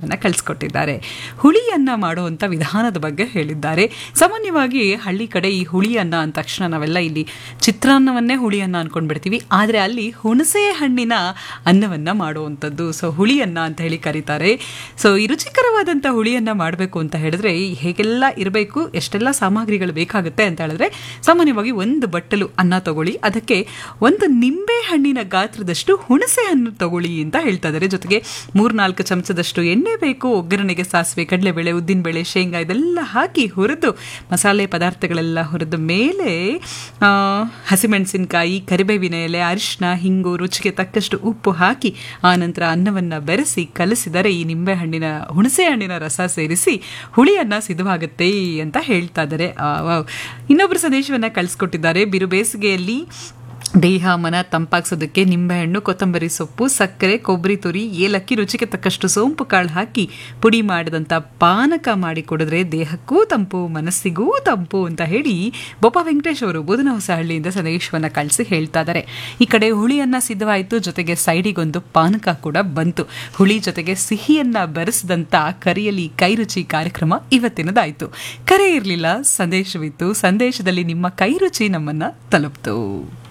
ಸಂದೇಶವನ್ನು ಕಳಿಸ್ಕೊಟ್ಟಿದ್ದಾರೆ ಹುಳಿಯನ್ನ ಮಾಡುವಂಥ ವಿಧಾನದ ಬಗ್ಗೆ ಹೇಳಿದ್ದಾರೆ ಸಾಮಾನ್ಯವಾಗಿ ಹಳ್ಳಿ ಕಡೆ ಈ ಹುಳಿಯನ್ನ ಅಂದ ತಕ್ಷಣ ನಾವೆಲ್ಲ ಇಲ್ಲಿ ಚಿತ್ರಾನ್ನವನ್ನೇ ಹುಳಿಯನ್ನ ಅನ್ಕೊಂಡ್ಬಿಡ್ತೀವಿ ಆದರೆ ಅಲ್ಲಿ ಹುಣಸೆ ಹಣ್ಣಿನ ಅನ್ನವನ್ನ ಮಾಡುವಂಥದ್ದು ಸೊ ಹುಳಿಯನ್ನ ಅಂತ ಹೇಳಿ ಕರೀತಾರೆ ಸೊ ಈ ರುಚಿಕರವಾದಂಥ ಹುಳಿಯನ್ನ ಮಾಡಬೇಕು ಅಂತ ಹೇಳಿದ್ರೆ ಹೇಗೆಲ್ಲ ಇರಬೇಕು ಎಷ್ಟೆಲ್ಲ ಸಾಮಗ್ರಿಗಳು ಬೇಕಾಗುತ್ತೆ ಅಂತ ಹೇಳಿದ್ರೆ ಸಾಮಾನ್ಯವಾಗಿ ಒಂದು ಬಟ್ಟಲು ಅನ್ನ ತಗೊಳ್ಳಿ ಅದಕ್ಕೆ ಒಂದು ನಿಂಬೆ ಹಣ್ಣಿನ ಗಾತ್ರದಷ್ಟು ಹುಣಸೆ ಹಣ್ಣು ತಗೊಳ್ಳಿ ಅಂತ ಹೇಳ್ತಾ ಇದ್ದಾರೆ ಜೊತೆಗೆ ಮೂರ್ನಾಲ್ಕು ಚಮಚದಷ್ಟು ಎಣ್ಣೆ ಬೇಕು ಒಗ್ಗರಣೆಗೆ ಸಾಸಿವೆ ಕಡಲೆಬೇಳೆ ಉದ್ದಿನಬೇಳೆ ಶೇಂಗಾ ಇದೆಲ್ಲ ಹಾಕಿ ಹುರಿದು ಮಸಾಲೆ ಪದಾರ್ಥಗಳೆಲ್ಲ ಹುರಿದ ಮೇಲೆ ಆ, ಹಸಿಮೆಣಸಿನಕಾಯಿ ಕರಿಬೇವಿನ ಎಲೆ ಅರಿಶಿನ ಹಿಂಗು ರುಚಿಗೆ ತಕ್ಕಷ್ಟು ಉಪ್ಪು ಹಾಕಿ ಆ ನಂತರ ಅನ್ನವನ್ನು ಬೆರೆಸಿ ಕಲಸಿದರೆ ಈ ನಿಂಬೆ ಹಣ್ಣಿನ ಹುಣಸೆ ಹಣ್ಣಿನ ರಸ ಸೇರಿಸಿ ಹುಳಿಯನ್ನ ಸಿದ್ಧವಾಗುತ್ತೆ ಅಂತ ಹೇಳ್ತಾ ಇದ್ದಾರೆ ಆ, ವಾವ್. ಇನ್ನೊಬ್ರು ಸಂದೇಶವನ್ನ ಕಳಿಸ್ಕೊಟ್ಟಿದ್ದಾರೆ ಬಿರು ಬೇಸಿಗೆಯಲ್ಲಿ ದೇಹ ಮನ ತಂಪಾಗಿಸೋದಕ್ಕೆ ನಿಂಬೆಹಣ್ಣು ಕೊತ್ತಂಬರಿ ಸೊಪ್ಪು ಸಕ್ಕರೆ ಕೊಬ್ಬರಿ ತುರಿ ಏಲಕ್ಕಿ ರುಚಿಗೆ ತಕ್ಕಷ್ಟು ಸೋಂಪು ಕಾಳು ಹಾಕಿ ಪುಡಿ ಮಾಡಿದಂಥ ಪಾನಕ ಮಾಡಿ ಕುಡಿದ್ರೆ ದೇಹಕ್ಕೂ ತಂಪು ಮನಸ್ಸಿಗೂ ತಂಪು ಅಂತ ಹೇಳಿ ಬೊಪ್ಪ ವೆಂಕಟೇಶ್ ಅವರು ಬುಧನ ಹೊಸಹಳ್ಳಿಯಿಂದ ಸಂದೇಶವನ್ನು ಕಳಿಸಿ ಹೇಳ್ತಾ ಇದ್ದಾರೆ ಈ ಕಡೆ ಹುಳಿಯನ್ನ ಸಿದ್ಧವಾಯಿತು ಜೊತೆಗೆ ಸೈಡಿಗೊಂದು ಪಾನಕ ಕೂಡ ಬಂತು ಹುಳಿ ಜೊತೆಗೆ ಸಿಹಿಯನ್ನ ಬೆರೆಸಿದಂಥ ಕರಿಯಲಿ ಕೈ ರುಚಿ ಕಾರ್ಯಕ್ರಮ ಇವತ್ತಿನದಾಯಿತು ಕರೆ ಇರಲಿಲ್ಲ ಸಂದೇಶವಿತ್ತು ಸಂದೇಶದಲ್ಲಿ ನಿಮ್ಮ ಕೈ ರುಚಿ ನಮ್ಮನ್ನ ತಲುಪ್ತು